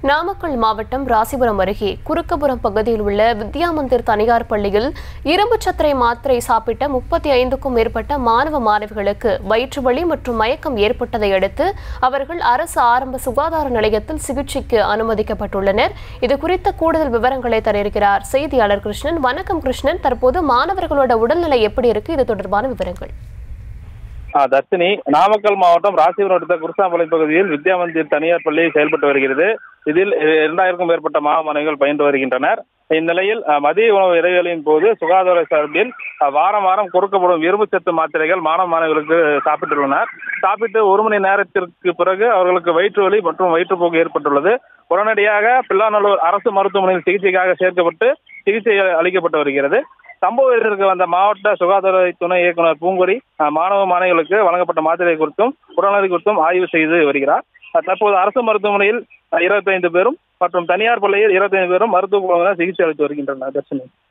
நாமக்கல் மாவட்டம் ராசிபுரம் அருகே குறுக்கபுரம் பகுதியில் உள்ள வித்யா மந்திர் தனியார் பள்ளியில் இரும்பு சத்திரை மாத்திரை சாப்பிட்ட முப்பத்தி ஐந்துக்கும் மேற்பட்ட மாணவ மாணவிகளுக்கு வயிற்று வலி மற்றும் மயக்கம் ஏற்பட்டதை அடுத்து அவர்கள் அரசு ஆரம்ப சுகாதார நிலையத்தில் சிகிச்சைக்கு அனுமதிக்கப்பட்டுள்ளனர் இது குறித்த கூடுதல் விவரங்களை தர இருக்கிறார் செய்தியாளர் கிருஷ்ணன் வணக்கம் கிருஷ்ணன் தற்போது மாணவர்களோட உடல்நிலை எப்படி இருக்கு இது தொடர்பான விவரங்கள் ஆ, தர்ஷினி நாமக்கல் மாவட்டம் ராசிபுரம் அடுத்த குருசாம்பாளையம் பகுதியில் வித்யா மந்திர் தனியார் பள்ளி செயல்பட்டு வருகிறது இதில் இரண்டாயிரக்கும் மேற்பட்ட மாணவ மாணவிகள் பயின்று வருகின்றனர் இந்நிலையில் அ, மதிய உணவு இடைவேளையின் போது சுகாதார சார்பில் அ, வாரம் வாரம் கொடுக்கப்படும் இரும்புச்சத்து மாத்திரைகள் மாணவ மாணவிகளுக்கு சாப்பிட்டுள்ளனர் சாப்பிட்டு ஒரு மணி நேரத்திற்கு பிறகு அவர்களுக்கு வயிற்று வலி மற்றும் வயிற்றுப்போக்கு ஏற்பட்டுள்ளது உடனடியாக பில்லாநல்லூர் அரசு மருத்துவமனையில் சிகிச்சைக்காக சேர்க்கப்பட்டு சிகிச்சை அளிக்கப்பட்டு வருகிறது சம்பவ இடத்திற்கு வந்த மாவட்ட சுகாதார துணை இயக்குனர் பூங்கொடி அஹ், மாணவ மாணவிகளுக்கு வழங்கப்பட்ட மாத்திரை குறித்தும் உடல்நலை குறித்தும் ஆய்வு செய்து வருகிறார் அஹ், தற்போது அரசு மருத்துவமனையில் இருபத்தைந்து பேரும் மற்றும் தனியார் பள்ளியில் இருபத்தைந்து பேரும் மருத்துவ குழுவினர் சிகிச்சை அளித்து வருகின்றனர் தர்ஷினி